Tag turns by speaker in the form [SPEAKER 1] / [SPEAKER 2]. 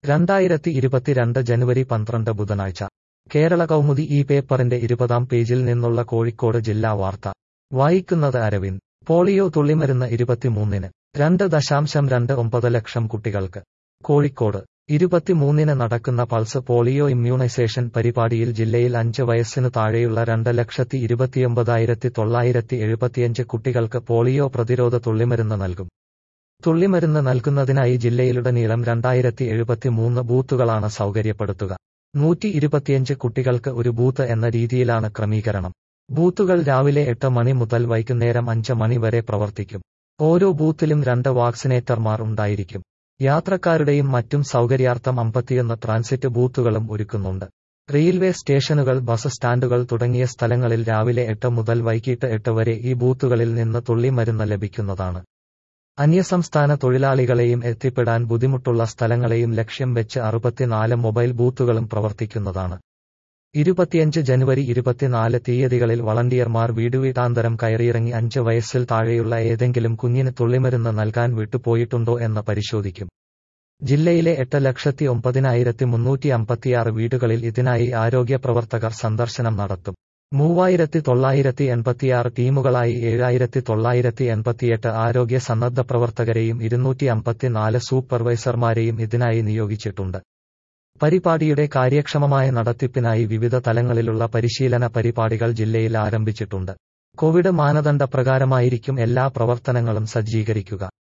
[SPEAKER 1] രണ്ടായിരത്തി ഇരുപത്തിരണ്ട് ജനുവരി പന്ത്രണ്ട് ബുധനാഴ്ച കേരള കൗമുദി ഈ പേപ്പറിന്റെ ഇരുപതാം പേജിൽ നിന്നുള്ള കോഴിക്കോട് ജില്ലാ വാർത്ത വായിക്കുന്നത് അരവിന്ദ് പോളിയോ തുള്ളിമരുന്ന് ഇരുപത്തിമൂന്നിന് രണ്ട് ദശാംശം രണ്ട് ഒമ്പത് ലക്ഷം കുട്ടികൾക്ക് കോഴിക്കോട് ഇരുപത്തിമൂന്നിന് നടക്കുന്ന പൾസ് പോളിയോ ഇമ്മ്യൂണൈസേഷൻ പരിപാടിയിൽ ജില്ലയിൽ അഞ്ച് വയസ്സിനു താഴെയുള്ള രണ്ട് ലക്ഷത്തി ഇരുപത്തിയൊമ്പതായിരത്തി തൊള്ളായിരത്തി എഴുപത്തിയഞ്ച് കുട്ടികൾക്ക് പോളിയോ പ്രതിരോധ തുള്ളിമരുന്ന് നൽകും തുള്ളിമരുന്ന് നൽകുന്നതിനായി ജില്ലയിലുടനീളം രണ്ടായിരത്തി എഴുപത്തിമൂന്ന് ബൂത്തുകളാണ് സൗകര്യപ്പെടുത്തുക നൂറ്റി ഇരുപത്തിയഞ്ച് കുട്ടികൾക്ക് ഒരു ബൂത്ത് എന്ന രീതിയിലാണ് ക്രമീകരണം ബൂത്തുകൾ രാവിലെ എട്ട് മണി മുതൽ വൈകുന്നേരം അഞ്ച് മണി വരെ പ്രവർത്തിക്കും ഓരോ ബൂത്തിലും രണ്ട് വാക്സിനേറ്റർമാർ ഉണ്ടായിരിക്കും യാത്രക്കാരുടെയും മറ്റും സൗകര്യാർത്ഥം അമ്പത്തിയൊന്ന് ട്രാൻസിറ്റ് ബൂത്തുകളും ഒരുക്കുന്നുണ്ട് റെയിൽവേ സ്റ്റേഷനുകൾ ബസ് സ്റ്റാൻഡുകൾ തുടങ്ങിയ സ്ഥലങ്ങളിൽ രാവിലെ എട്ട് മുതൽ വൈകിട്ട് എട്ട് വരെ ഈ ബൂത്തുകളിൽ നിന്ന് തുള്ളിമരുന്ന് ലഭിക്കുന്നതാണ് അന്യസംസ്ഥാന തൊഴിലാളികളെയും എത്തിപ്പെടാൻ ബുദ്ധിമുട്ടുള്ള സ്ഥലങ്ങളെയും ലക്ഷ്യം വെച്ച് അറുപത്തിനാല് മൊബൈൽ ബൂത്തുകളും പ്രവർത്തിക്കുന്നതാണ് ഇരുപത്തിയഞ്ച് ജനുവരി ഇരുപത്തിനാല് തീയതികളിൽ വളണ്ടിയർമാർ വീടുവീടാന്തരം കയറിയിറങ്ങി അഞ്ച് വയസ്സിൽ താഴെയുള്ള ഏതെങ്കിലും കുഞ്ഞിന് തുള്ളിമരുന്ന് നൽകാൻ വിട്ടുപോയിട്ടുണ്ടോ എന്ന് പരിശോധിക്കും ജില്ലയിലെ എട്ട് ലക്ഷത്തി ഒമ്പതിനായിരത്തി മുന്നൂറ്റി അമ്പത്തിയാറ് വീടുകളിൽ ഇതിനായി ആരോഗ്യ പ്രവർത്തകർ സന്ദർശനം നടത്തും മൂവായിരത്തി തൊള്ളായിരത്തി എൺപത്തിയാറ് ടീമുകളായി ഏഴായിരത്തി തൊള്ളായിരത്തി എൺപത്തിയെട്ട് ആരോഗ്യ സന്നദ്ധ പ്രവർത്തകരെയും ഇരുന്നൂറ്റി അമ്പത്തിനാല് സൂപ്പർവൈസർമാരെയും ഇതിനായി നിയോഗിച്ചിട്ടുണ്ട് പരിപാടിയുടെ കാര്യക്ഷമമായ നടത്തിപ്പിനായി വിവിധ തലങ്ങളിലുള്ള പരിശീലന പരിപാടികൾ ജില്ലയിൽ ആരംഭിച്ചിട്ടുണ്ട് കോവിഡ് മാനദണ്ഡ പ്രകാരമായിരിക്കും എല്ലാ പ്രവർത്തനങ്ങളും സജ്ജീകരിക്കുക